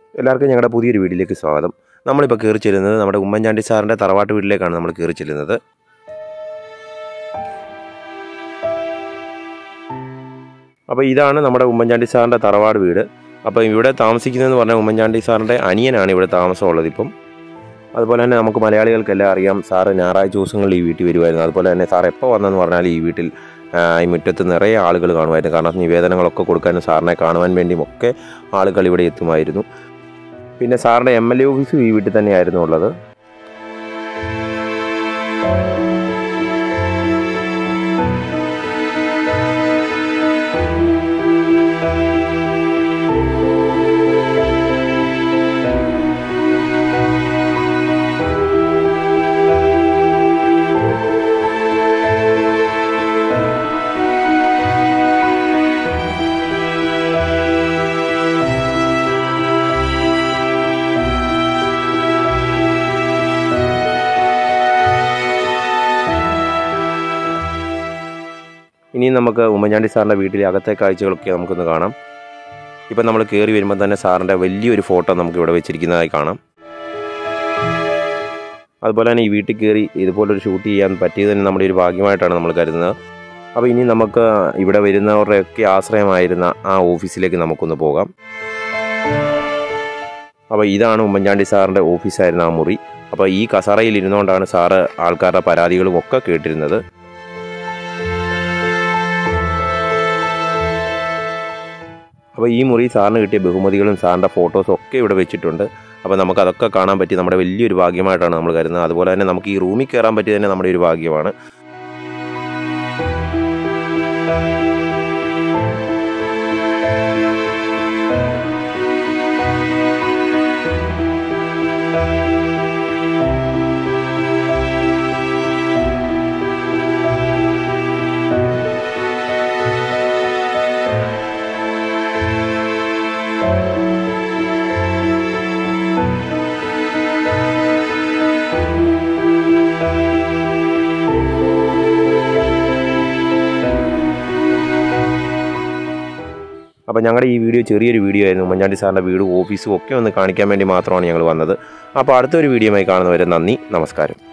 എല്ലാവർക്കും ഞങ്ങളുടെ പുതിയൊരു വീട്ടിലേക്ക് സ്വാഗതം നമ്മളിപ്പോൾ കയറി ചെല്ലുന്നത് നമ്മുടെ ഉമ്മൻചാണ്ടി സാറിൻ്റെ തറവാട്ട് വീട്ടിലേക്കാണ് നമ്മൾ കയറി ചെല്ലുന്നത് അപ്പോൾ ഇതാണ് നമ്മുടെ ഉമ്മൻചാണ്ടി സാറിൻ്റെ തറവാട് വീട് അപ്പോൾ ഇവിടെ താമസിക്കുന്നതെന്ന് പറഞ്ഞാൽ ഉമ്മൻചാണ്ടി സാറിൻ്റെ അനിയനാണ് ഇവിടെ താമസമുള്ളത് ഇപ്പം അതുപോലെ തന്നെ നമുക്ക് മലയാളികൾക്കെല്ലാം അറിയാം സാറ് ഞായറാഴ്ച ദിവസങ്ങളിൽ ഈ വീട്ടിൽ വരുമായിരുന്നു അതുപോലെ തന്നെ സാർ എപ്പോൾ വന്നെന്ന് പറഞ്ഞാൽ ഈ വീട്ടിൽ ആ, ഈ മുറ്റത്ത് നിറയെ ആളുകൾ കാണുമായിരുന്നു കാരണം നിവേദനങ്ങളൊക്കെ കൊടുക്കാനും സാറിനെ കാണുവാൻ വേണ്ടിയും ഒക്കെ ആളുകൾ ഇവിടെ എത്തുമായിരുന്നു പിന്നെ സാറിൻ്റെ എം എൽ എ ഓഫീസും ഈ വീട്ടിൽ തന്നെയായിരുന്നു ഉള്ളത് ഇനി നമുക്ക് ഉമ്മൻചാണ്ടി സാറിൻ്റെ വീട്ടിലെ അകത്തെ കാഴ്ചകളൊക്കെ നമുക്കൊന്ന് കാണാം ഇപ്പം നമ്മൾ കയറി വരുമ്പോൾ തന്നെ സാറിൻ്റെ വലിയൊരു ഫോട്ടോ നമുക്ക് ഇവിടെ വെച്ചിരിക്കുന്നതായി കാണാം അതുപോലെ തന്നെ ഈ വീട്ടിൽ കയറി ഇതുപോലൊരു ഷൂട്ട് ചെയ്യാൻ പറ്റിയത് തന്നെ നമ്മുടെ ഒരു ഭാഗ്യമായിട്ടാണ് നമ്മൾ കരുതുന്നത് അപ്പോൾ ഇനി നമുക്ക് ഇവിടെ വരുന്നവരുടെയൊക്കെ ആശ്രയമായിരുന്ന ആ ഓഫീസിലേക്ക് നമുക്കൊന്ന് പോകാം അപ്പോൾ ഇതാണ് ഉമ്മൻചാണ്ടി സാറിൻ്റെ ഓഫീസായിരുന്ന ആ മുറി അപ്പോൾ ഈ കസറയിൽ ഇരുന്നുകൊണ്ടാണ് സാറ് ആൾക്കാരുടെ പരാതികളും ഒക്കെ കേട്ടിരുന്നത് അപ്പോൾ ഈ മുറി സാറിന് കിട്ടിയ ബഹുമതികളും സാറിൻ്റെ ഫോട്ടോസും ഒക്കെ ഇവിടെ വെച്ചിട്ടുണ്ട് അപ്പോൾ നമുക്ക് അതൊക്കെ കാണാൻ പറ്റി നമ്മുടെ വലിയൊരു ഭാഗ്യമായിട്ടാണ് നമ്മൾ കരുതുന്നത് അതുപോലെ തന്നെ നമുക്ക് ഈ റൂമിൽ കയറാൻ പറ്റിയത് തന്നെ നമ്മുടെ ഒരു ഭാഗ്യമാണ് അപ്പോൾ ഞങ്ങളുടെ ഈ വീഡിയോ ചെറിയൊരു വീഡിയോ ആയിരുന്നു ഉമ്മൻചാണ്ടി സാറിൻ്റെ വീടും ഓഫീസും ഒക്കെ ഒന്ന് കാണിക്കാൻ വേണ്ടി മാത്രമാണ് ഞങ്ങൾ വന്നത് അപ്പോൾ അടുത്തൊരു വീഡിയോയുമായി കാണുന്നവരെ നന്ദി നമസ്കാരം